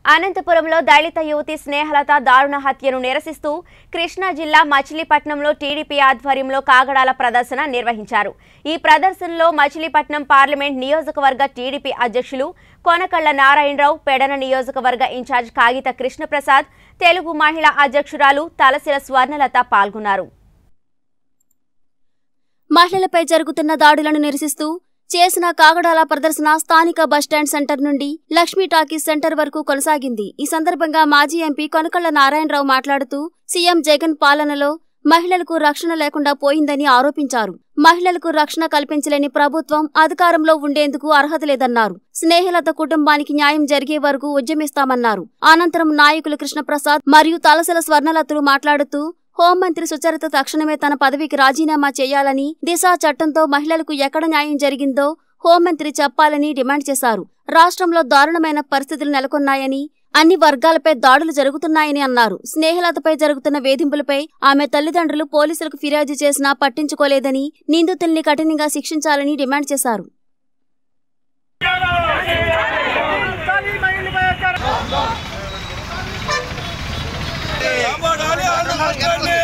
అనంతపురంలో దళిత యువతి స్నేహలత దారుణ హత్యను నిరసిస్తూ కృష్ణా జిల్లా మచిలీపట్నంలో టీడీపీ ఆధ్వర్యంలో కాగడాల ప్రదర్శన నిర్వహించారు ఈ ప్రదర్శనలో మచిలీపట్నం పార్లమెంట్ నియోజకవర్గ టీడీపీ అధ్యక్షులు కొనకళ్ల నారాయణరావు పెడన నియోజకవర్గ ఇన్ఛార్జ్ కాగిత కృష్ణప్రసాద్ తెలుగు మహిళా అధ్యక్షురాలు తలసిల స్వర్ణలత పాల్గొన్నారు మహిళలపై జరుగుతున్న దాడులను నిరసిస్తూ చేసిన కాగడాల ప్రదర్శన స్థానిక బస్టాండ్ సెంటర్ నుండి లక్ష్మీ టాకీస్ సెంటర్ వరకు కొనసాగింది ఈ సందర్భంగా మాజీ ఎంపీ కొనకళ్ల నారాయణరావు మాట్లాడుతూ సీఎం జగన్ పాలనలో మహిళలకు రక్షణ లేకుండా పోయిందని ఆరోపించారు మహిళలకు రక్షణ కల్పించలేని ప్రభుత్వం అధికారంలో ఉండేందుకు అర్హత లేదన్నారు స్నేహలత కుటుంబానికి న్యాయం జరిగే వరకు ఉద్యమిస్తామన్నారు అనంతరం నాయకులు కృష్ణప్రసాద్ మరియు తలసల స్వర్ణలతలు మాట్లాడుతూ హోంమంత్రి సుచరిత తక్షణమే తన పదవికి రాజీనామా చేయాలని దిశా చట్టంతో మహిళలకు ఎక్కడ న్యాయం జరిగిందో హోంమంత్రి చెప్పాలని డిమాండ్ చేశారు రాష్ట్రంలో దారుణమైన పరిస్థితులు నెలకొన్నాయని అన్ని వర్గాలపై దాడులు జరుగుతున్నాయని అన్నారు స్నేహలతపై జరుగుతున్న వేధింపులపై ఆమె తల్లిదండ్రులు పోలీసులకు ఫిర్యాదు చేసినా పట్టించుకోలేదని నిందితుల్ని కఠినంగా శిక్షించాలని డిమాండ్ చేశారు కాపాడాలి ఆంధ్ర రాష్ట్రాన్ని